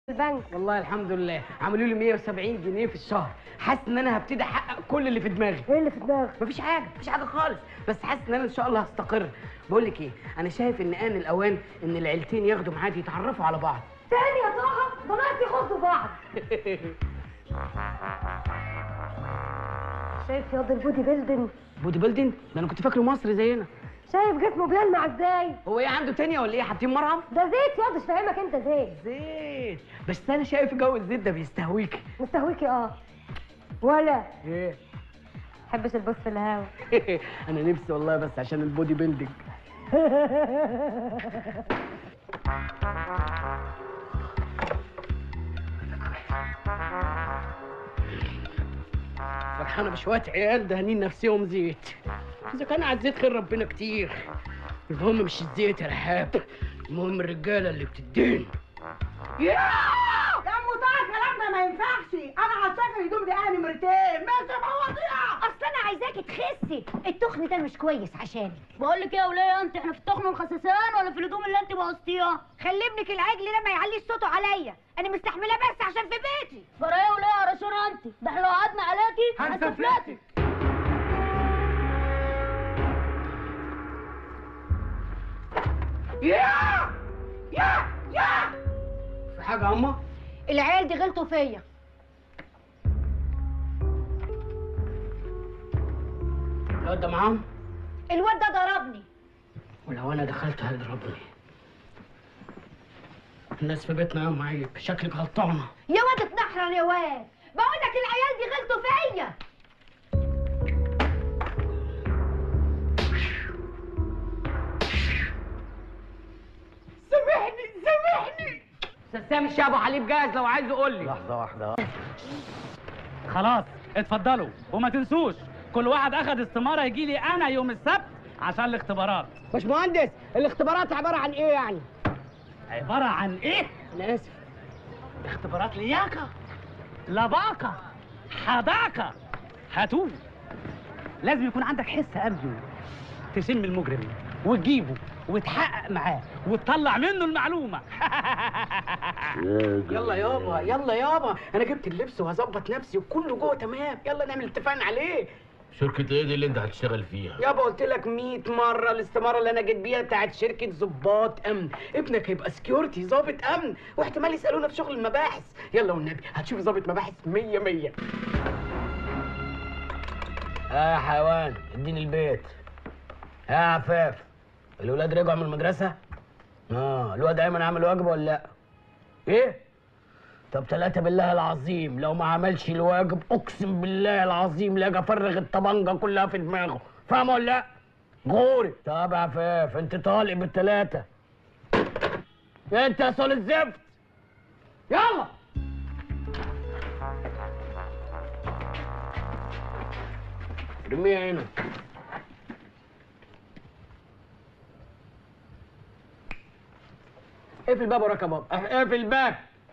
البنك والله الحمد لله عملوا لي 170 جنيه في الشهر حاسس ان انا هبتدي احقق كل اللي في دماغي ايه اللي في دماغك مفيش حاجه مفيش حاجه خالص بس حاسس ان انا ان شاء الله هستقر بقول لك ايه انا شايف ان ان الاوان ان العيلتين ياخدوا ميعاد يتعرفوا على بعض تاني يا طه ده ناقص يخضوا بعض شايف ياض البودي بيلدينج بودي بيلدينج ده انا كنت فاكره مصري زينا شايف جسمه بيلمع ازاي هو ايه عنده تانية ولا ايه حاطين مرهم ده زيت ياض مش فاهمك انت زيت زيت بس انا شايف جو الزيت ده بيستهويكي مستهويكي اه ولا ايه حبش البص في الهوا انا نفسي والله بس عشان البودي بيلدينج فرحانه بشويه عيال دهنين نفسهم زيت اذا كان على الزيت خير ربنا كتير المهم مش الزيت يا رحاب المهم الرجاله اللي بتدين يا ام طه الكلام ده ما ينفعش انا حطاك الهدوم دي اهلي مرتين ماشي يا مواضيع اصل انا عايزاكي تخسي التخن ده مش كويس عشانك بقول لك ايه يا وليه انت احنا في التخن والخسسان ولا في الهدوم اللي انت بوظتيها خلي ابنك العجل ده ما يعليش صوته عليا انا مستحملاه بس عشان في بيتي فرا ايه يا وليه يا رشور انت ده احنا لو قعدنا عليكي هنسفلتك. يا يا يا في حاجه يا اما العيال دي غلطوا فيا الواد ده معاهم الواد ده ضربني ولو انا دخلت هيضربني الناس في بيتنا يوم عيب شكلك غلطانه يا واد اتنحرر يا واد بقول لك العيال دي غلطوا فيا سامحني سامحني سام الشعب حليب جاهز لو عايز يقول لي لحظة واحدة خلاص اتفضلوا وما تنسوش كل واحد اخد استماره يجي لي انا يوم السبت عشان الاختبارات باشمهندس الاختبارات عباره عن ايه يعني عباره عن ايه انا اسف اختبارات لياقه لباقه حداقه هاتوه لازم يكون عندك حس امني تشم المجرم وتجيبه وتحقق معاه وتطلع منه المعلومه يلا يابا يلا يابا انا جبت اللبس وهظبط نفسي وكله جوه تمام يلا نعمل اتفاق عليه شركة ايه دي اللي انت هتشتغل فيها؟ يابا قلت لك 100 مره الاستماره اللي انا جيت بيها بتاعت شركه ظباط امن ابنك هيبقى سكيورتي ظابط امن واحتمال يسالونا في شغل المباحث يلا والنبي هتشوف ظابط مباحث 100 100 اه يا حيوان اديني البيت ها يا عفاف الولاد رجعوا من المدرسه اه الواد ايمن عمل واجبه ولا لا ايه طب ثلاثة بالله العظيم لو ما عملش الواجب اقسم بالله العظيم لاجي افرغ الطبنجة كلها في دماغه فاهم ولا لا؟ غوري طب يا عفاف انت طالق بالثلاثة انت يا صول الزفت يلا رميها هنا اقفل الباب وراك يا بابا اقفل الباب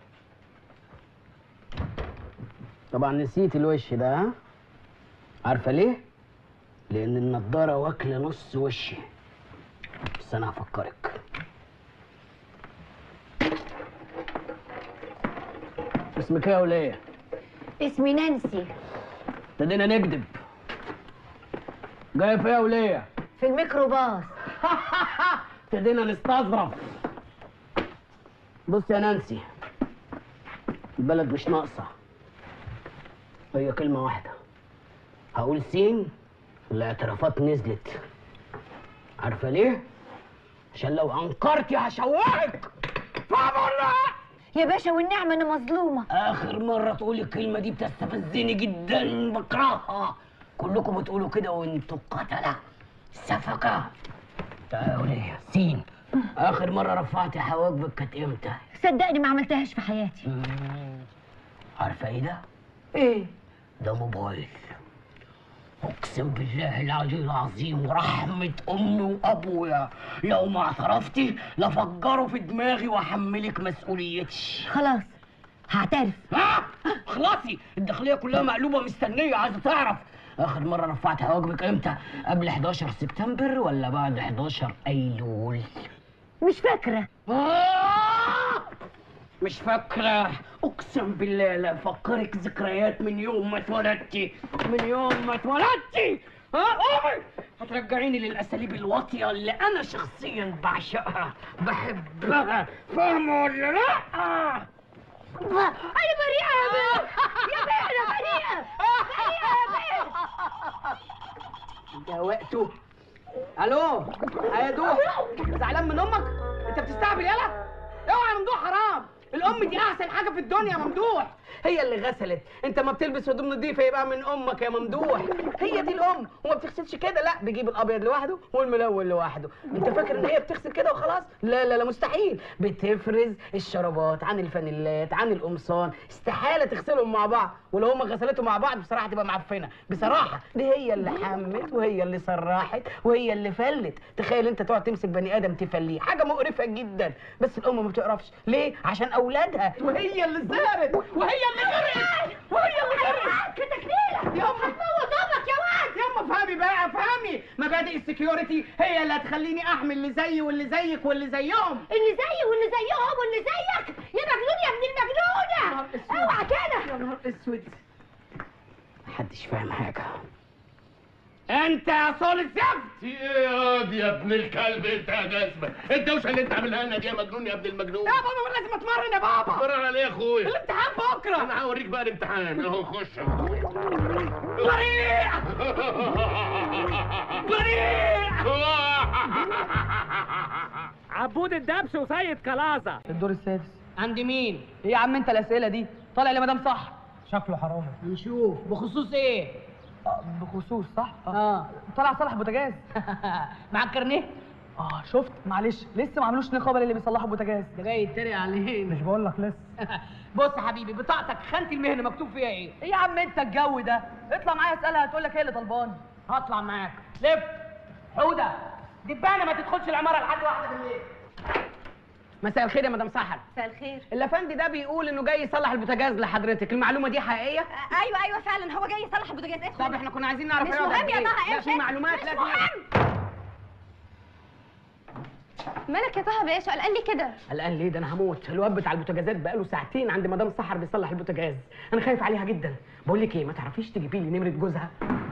طبعا نسيت الوش ده ها عارفه ليه لان النضاره واكله نص وشي بس انا هفكرك اسمك ايه يا وليه اسمي نانسي ابتدينا نكذب جايه في ايه يا وليه في الميكروباص ابتدينا نستظرف بص يا نانسي البلد مش ناقصه هي كلمه واحده هقول سين الاعترافات نزلت عارفه ليه عشان لو انكرتي هشوهك فاهمه ولا لا؟ يا باشا والنعمه انا مظلومه اخر مره تقولي الكلمه دي بتستفزني جدا بكرهها كلكم بتقولوا كده وانتوا قتله سفكه تعالوا سين اخر مره رفعتي حواجبك كانت امتى صدقني ما عملتهاش في حياتي عارفه ايه ده ايه ده موبايل اقسم بالله العلي العظيم ورحمه امي وابويا لو ما اعترفتي لفجروا في دماغي واحملك مسؤوليتي خلاص هعترف ها خلاصي الداخليه كلها مقلوبه مستنيه عايزه تعرف اخر مره رفعت حواجبك امتى قبل 11 سبتمبر ولا بعد 11 ايلول مش فاكره آه! مش فاكرة اقسم بالله لا افكرك ذكريات من يوم ما اتولدتي من يوم ما اتولدتي ها قومي هترجعيني للاساليب الواطية اللي انا شخصيا بعشقها بحبها فاهمة ولا لا؟ انا بريئه يا بيه يا بيه انا بريئه بريئه يا بيه ده وقته الو يا دوح زعلان من امك انت بتستعبل يالا اوعى يا ممدوح حرام الام دي احسن حاجه في الدنيا يا ممدوح هي اللي غسلت انت ما بتلبس هدوم نظيفه يبقى من امك يا ممدوح هي دي الام وما بتغسلش كده لا بيجيب الابيض لوحده والملون لوحده انت فاكر ان هي بتغسل كده وخلاص لا لا لا مستحيل بتفرز الشرابات عن الفانيلات عن القمصان استحاله تغسلهم مع بعض ولو هم غسلتهم مع بعض بصراحه تبقى معفنه بصراحه دي هي اللي حمت وهي اللي سرحت وهي اللي فلت تخيل انت تقعد تمسك بني ادم تفليه حاجه مقرفه جدا بس الام ما بتعرفش ليه عشان اولادها وهي اللي زارت وهي اللي غرقت وهي اللي غرقت كتكنيله يا امي هتموت امك يا واد يا امي افهمي بقى افهمي مبادئ السكيورتي هي اللي هتخليني احمي اللي زيي واللي زيك واللي زيهم اللي زيي واللي زيهم واللي زيك يا مجنون يا ابن المجنونه اوعى كده يا نهار اسود محدش فاهم حاجه انت يا صول الزفت في ايه يا واد يا ابن الكلب انت يا جزمه الدوشه اللي انت عاملها لنا دي يا مجنون يا ابن المجنون يا بابا لازم اتمرن يا بابا قرر على ايه يا اخويا الامتحان بكره انا هوريك بقى الامتحان اهو خش يا اخويا بريء بريء عبود الدبش وسيد كلازة الدور السادس عند مين ايه يا عم انت الاسئله دي طالع لي مدام صح شكله حرامي نشوف بخصوص ايه آه، بخصوص صح اه طالع صالح بوتاجاز معاك كارنيه اه شفت معلش لسه ما عملوش نقابه اللي بيصلحوا بوتاجاز ده جاي يتريق علينا مش بقول لك لسه بص يا حبيبي بطاقتك خانه المهنه مكتوب فيها ايه ايه يا عم انت الجو ده اطلع معايا اسالها هتقول لك هي اللي طلباني هطلع معاك لف حوده دبانه ما تدخلش العماره لحد واحده بالليل مساء الخير يا مدام سحر مساء الخير الافندي ده بيقول انه جاي يصلح البوتاجاز لحضرتك المعلومه دي حقيقيه ايوه ايوه فعلا هو جاي يصلح البوتاجاز ادخل طب احنا كنا عايزين نعرف مش هيقعد مهم قد يا إيه. طه لا امشي في معلومات مش لازم مهم مالك يا طه باشا قلقان لي كده قلقان ليه ده انا هموت الواد بتاع البوتاجازات بقاله ساعتين عند مدام سحر بيصلح البوتاجاز انا خايف عليها جدا بقول لك ايه ما تعرفيش تجيبي لي نمره جوزها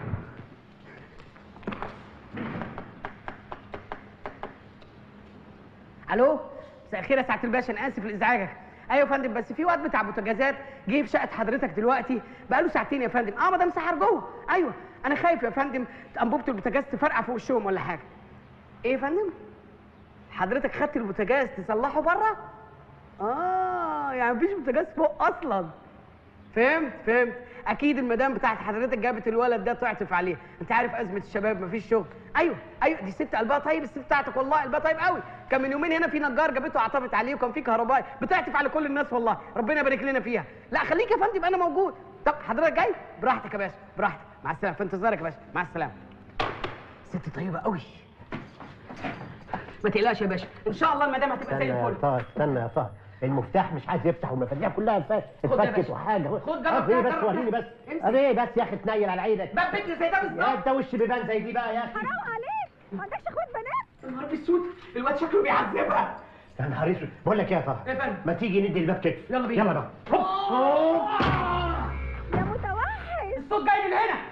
الو مساء الخير يا سعاده الباشا انا اسف لازعاجك ايوه يا فندم بس في واد بتاع بوتاجازات جه في شقه حضرتك دلوقتي بقاله ساعتين يا فندم اه مدام سحر جوه ايوه انا خايف يا فندم انبوبه البوتاجاز تفرقع في وشهم ولا حاجه ايه يا فندم حضرتك خدت البوتاجاز تصلحه بره اه يعني مفيش بوتاجاز فوق اصلا فهمت فهمت اكيد المدام بتاعت حضرتك جابت الولد ده تعطف عليه انت عارف ازمه الشباب مفيش شغل ايوه ايوه دي ست قلبها طيب الست بتاعتك والله قلبها طيب قوي كان من يومين هنا في نجار جابته عطفت عليه وكان في كهربائي بتعطف على كل الناس والله ربنا يبارك لنا فيها لا خليك يا فندم انا موجود طب حضرتك جاي براحتك يا باشا براحتك مع السلامه في انتظارك يا باشا مع السلامه ست طيبه قوي ما تقلقش يا باشا ان شاء الله المدام هتبقى استنى زي يا الفل طه استنى يا طه المفتاح مش عايز يفتح والمفاتيح كلها اتف- خد يا اتفكت باشا. وحاجه خد جرب طب ايه كده، بس جرب وريني كده. بس امسك. طب ايه بس يا اخي تنيل على عينك باب بيتنا زي ده يا بالظبط انت وش بيبان زي دي بقى يا اخي حرام عليك ما عندكش اخوات بنات يا نهار اسود الواد شكله بيعذبها يا نهار اسود بقول لك ايه يا طه إيه يا فندم؟ ما تيجي ندي الباب كتف يلا بينا. يلا بقى هوب. يا متوحش الصوت جاي من هنا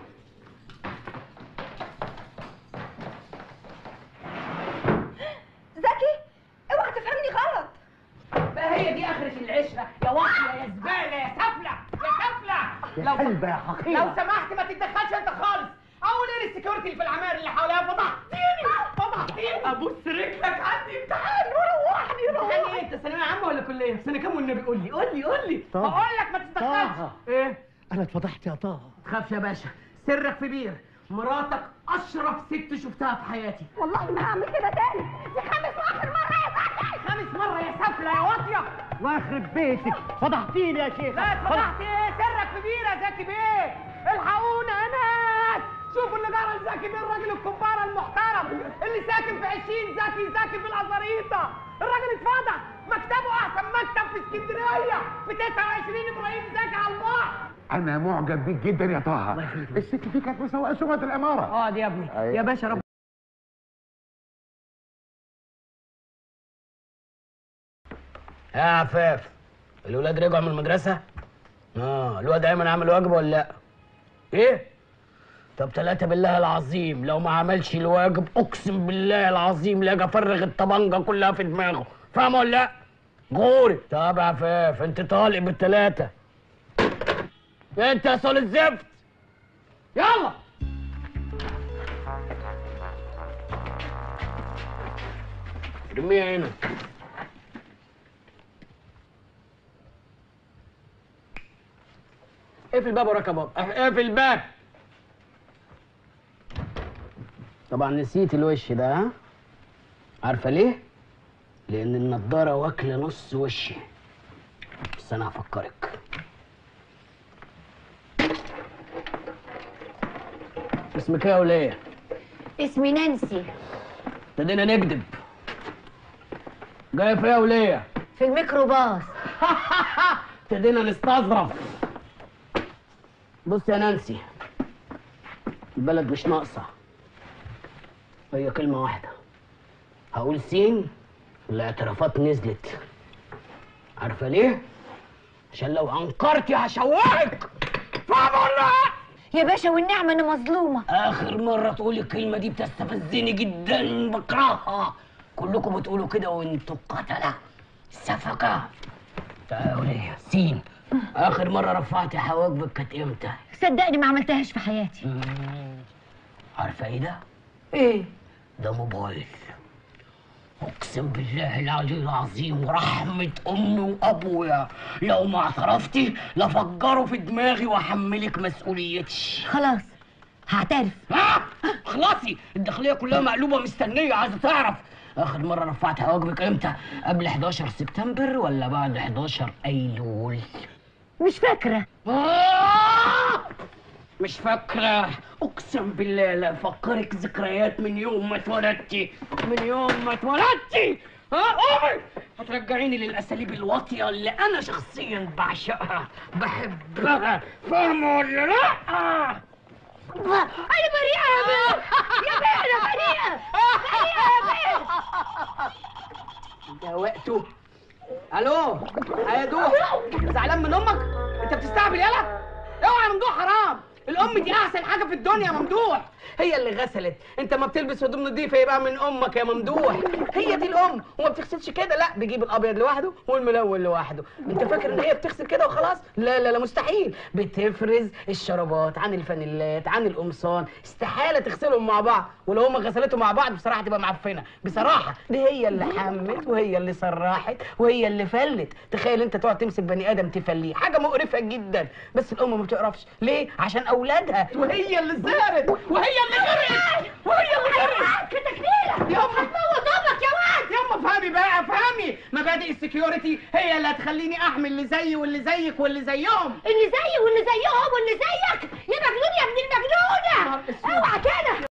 زكي اوعى تفهمني غلط بقى هي دي اخرة العشرة يا واحدة يا زبالة يا سفلة يا سفلة يا لو كلبة يا لو حقيرة سمحت ما تتدخلش انت خالص اول ايه السكيورتي اللي في العماير اللي حواليها فضحتيني فضحتيني ابص رجلك عندي امتحان وروحني روحني ايه انت ثانوية عامة ولا كلية؟ في سنة كام والنبي قول لي قول لي قول لي طه. بقول لك ما تتدخلش طه. ايه؟ انا اتفضحت يا طه تخافش يا باشا سرك في بير مراتك اشرف ست شفتها في حياتي والله ما هعمل كده تاني دي خامس واخر مره يا زكي خامس مرة يا سفلة يا واطية الله يخرب بيتك فضحتيني يا شيخ لا اتفضحت ايه سرك في بير يا زكي بيه الحقونا يا ناس شوفوا اللي جرى لزكي بيه الراجل الكبارة المحترم اللي ساكن في 20 زكي زكي في الازاريطة الراجل اتفضح مكتبه احسن مكتب في اسكندرية في 29 ابراهيم زكي على البحر انا معجب بيك جدا يا طه الست دي كانت مسوقه شغله العماره اه دي يا ابني يا باشا رب يا عفاف الولاد رجعوا من المدرسة؟ اه الواد ايمن عامل واجب ولا لا؟ ايه؟ طب ثلاثة بالله العظيم لو ما عملش الواجب اقسم بالله العظيم لاجي افرغ الطبنجة كلها في دماغه، فاهم ولا لا؟ غوري طب يا عفاف انت طالق بالثلاثة انت يا صول الزفت يلا ارميها هنا اقفل الباب وراك يا بابا اقفل الباب طبعا نسيت الوش ده ها عارفه ليه لان النضاره واكله نص وشي بس انا هفكرك اسمك ايه يا وليه اسمي نانسي ابتدينا نكذب جايه في ايه يا وليه في الميكروباص ابتدينا نستظرف بص يا نانسي البلد مش ناقصة هي كلمة واحدة هقول سين الاعترافات نزلت عارفة ليه؟ عشان لو أنكرتي هشوهك فاهمة ولا لا؟ يا باشا والنعمة أنا مظلومة آخر مرة تقولي الكلمة دي بتستفزني جدا بكرهها كلكم بتقولوا كده وانتوا قتلة سفكة تعالي سين آخر مرة رفعتي حواجبك كانت امتى؟ صدقني ما عملتهاش في حياتي عارفة ايه ده؟ ايه ده موبايل اقسم بالله العلي العظيم ورحمة امي وابويا لو ما اعترفتي لفجره في دماغي واحملك مسؤوليتي خلاص هعترف ها خلاصي الداخلية كلها مقلوبة مستنية عايزة تعرف آخر مرة رفعت حواجبك امتى؟ قبل 11 سبتمبر ولا بعد 11 أيلول؟ مش فاكرة آه! مش فاكرة أقسم بالله لا أفكرك ذكريات من يوم ما اتولدتي من يوم ما اتولدتي ها قومي هترجعيني للأساليب الواطية اللي أنا شخصيا بعشقها بحبها فاهمة ولا لأ؟ أنا بريئة يا بيه يا بيه أنا بريئة بريئة يا بيه ده وقته الو يا دوح زعلان من امك انت بتستعبل يالا اوعى يا ممدوح حرام الام دي احسن حاجه في الدنيا يا ممدوح هي اللي غسلت انت ما بتلبس هدوم نظيفه يبقى من امك يا ممدوح هي دي الام وما بتغسلش كده لا بيجيب الابيض لوحده والملون لوحده انت فاكر ان هي بتغسل كده وخلاص لا لا لا مستحيل بتفرز الشرابات عن الفانيلات عن القمصان استحاله تغسلهم مع بعض ولو هم غسلتهم مع بعض بصراحه تبقى معفنه بصراحه دي هي اللي حمت وهي اللي سرحت وهي اللي فلت تخيل انت تقعد تمسك بني ادم تفليه حاجه مقرفه جدا بس الام ما بتعرفش ليه عشان اولادها وهي اللي زارت وهي اللي غرقت وهي اللي غرقت كده كبيرة يما هتموت امك يا واد يما فهمي بقى فهمي مبادئ السكيورتي هي اللي هتخليني احمي اللي زيي واللي زيك واللي زيهم اللي زيي واللي زيهم واللي زيك يا مجنون يا ابن المجنونة اوعى كده